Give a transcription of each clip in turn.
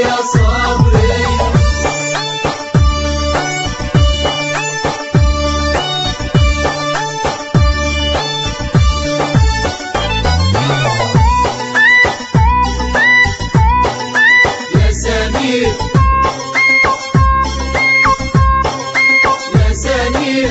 يا صبري يا سمير يا سمير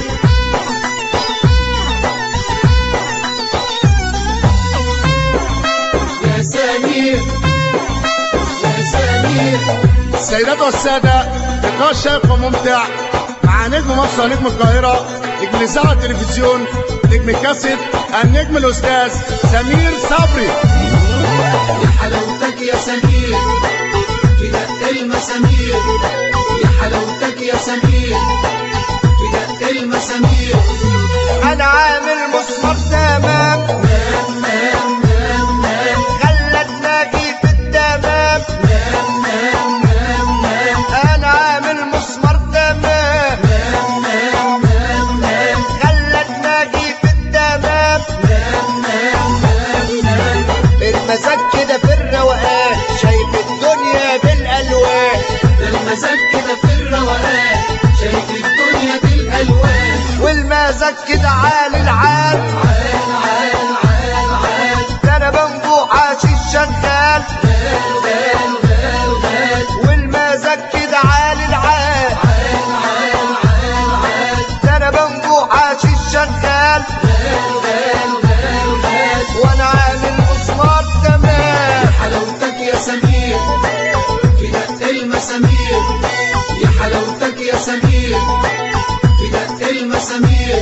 يا سمير يا سمير السيدات والسادة لقاء شيق وممتع مع نجم مصر ونجم القاهرة نجم الإذاعة والتلفزيون نجم الكاسيت النجم الأستاذ سمير صبري يا حلاوتك يا سمير في دق المسامير يا حلاوتك يا سمير في دق المسامير انا عامل مسمار تمام نام نام نام نام خلت ناجي في التمام نام نام نام نام انا عامل مسمار تمام نام نام نام نام خلت ناجي في التمام نام نام نام نام المزاج كده في الروقان شايف الدنيا بالالوان ده المزاج كده في الروقان شايف الدنيا بالالوان والمزاج كده عالي العال عال عال عال عال ده انا بنبوع عاشي شغال غال غال غال غال والمزاج كده عالي العال عال عال عال عال ده انا بنبوع عاشي شغال غال غال غال غال وانا عامل مسمار تمام حلاوتك يا سمير في دق المسامير يا حلاوتك يا سمير في دق المسامير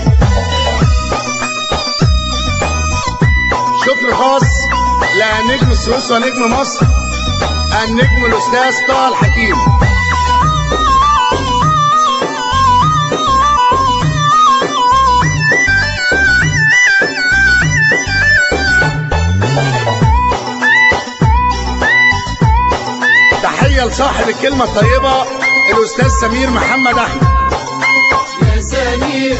شكر خاص لنجم السويس ونجم مصر النجم الأستاذ طه الحكيم تحية لصاحب الكلمة الطيبة الأستاذ سمير محمد أحمد يا سمير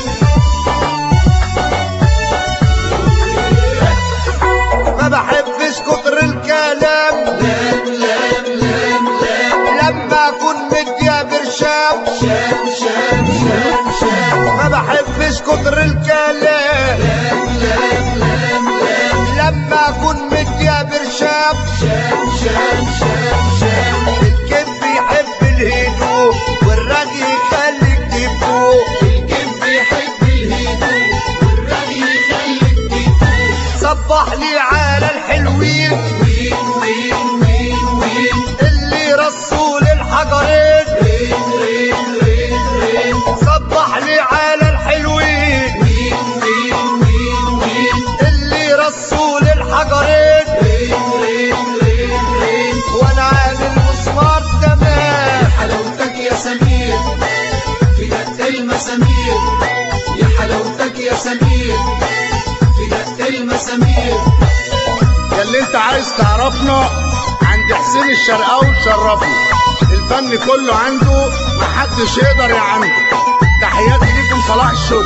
ما بحبش كتر الكلام لام لام لام لام لما اكون مديا برشام شام شام شام شام ما بحبش كتر الكلام لام لام لام لام لما اكون مديا برشام شام شام شام شام الكذب يحب الهدوء والرغي يخليك تفوق الكذب يحب الهدوء والرغي يخليك تفوق صبح لي على الحلوين وين وين وين وين اللي رصوا للحجرين رين رين رين رين صبح لي على الحلوين وين وين وين وين اللي رصوا للحجرين رين رين رين رين وانا عامل مسمار تمام حلاوتك يا سمير في دق المسامير يا حلاوتك يا سمير في دق المسامير يا اللي انت عايز تعرفنا عند حسين الشرقاوي تشرفنا الفن كله عنده محدش يقدر يعنده تحياتي ليكم صلاح الشغل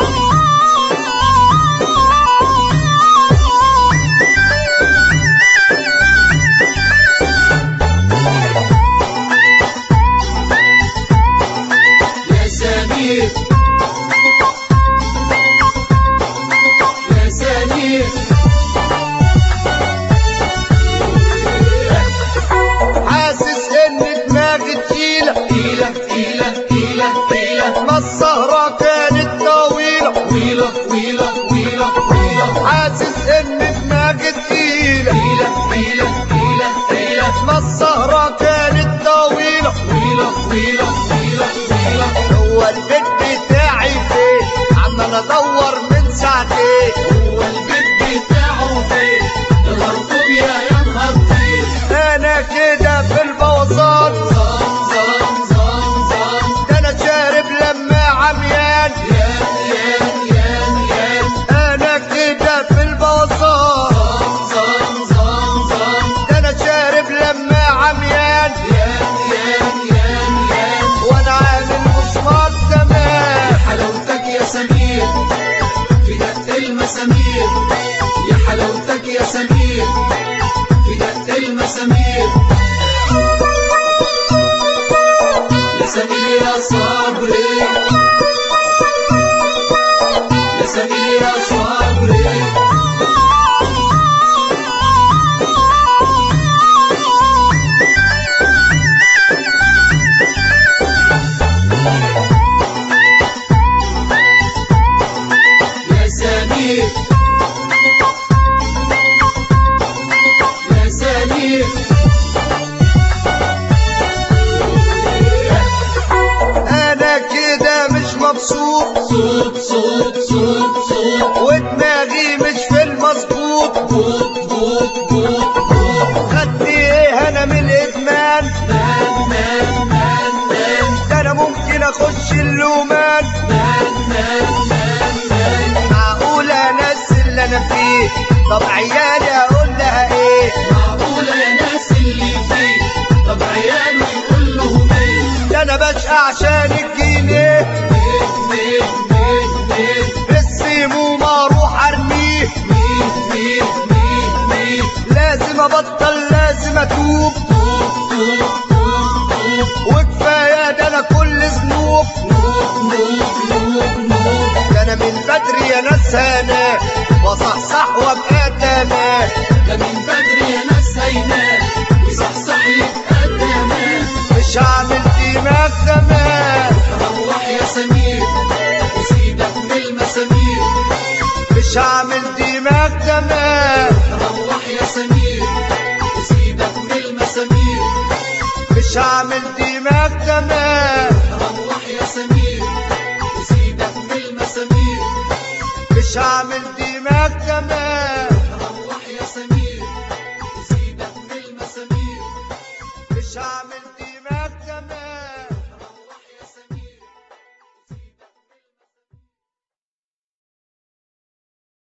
يا سمير يا سمير حاسس ان دماغي تقيلة تقيلة تقيلة تقيلة تقيلة ما السهرة كانت طويلة طويلة طويلة طويلة طويلة حاسس ان دماغي تقيلة تقيلة تقيلة تقيلة تقيلة ما السهرة كانت طويلة طويلة طويلة طويلة طويلة هو البيت بتاعي فين عمال ادور من ساعتين هو البيت بتاعه فين يا مرطوب يا يا مهطير انا كده في البوظان زام زام زام زام ده انا شارب لما عميان يان يان يان يان انا كده في البوظان زام زام زام ده انا شارب لما عميان يان يان يان يان وانا عامل مسمار تمام حلاوتك يا سمير في دق المسامير مكسور صوت صوت صوت صوت ودماغي مش في المظبوط فوت فوت فوت فوت خدت ايه انا من الادمان مان مان مان مان ده انا ممكن اخش اللومان مان مان مان مان معقول انسى اللي انا فيه طب عيالي اقول لها ايه معقولة يا ناس اللي فيه طب عياله يقول لهم ايه ده انا بشقى عشان الجنيه مين مين مين مين السموم اروح ارميه مين مين مين مين لازم ابطل لازم اتوب توب توب توب توب وكفايه ده انا كل ذنوب نوب نوب نوب نوب ده انا من بدري يا ناس هنا وصحصح وابقى تمام ده من بدري يا ناس هينام وصحصح يبقى تمام مش هعمل دماغ تمام روح يا سمير وسيبك من المسامير مش هعمل دماغ تمام روح يا سمير وسيبك من المسامير مش هعمل دماغ تمام روح يا سمير وسيبك من المسامير مش هعمل دماغ تمام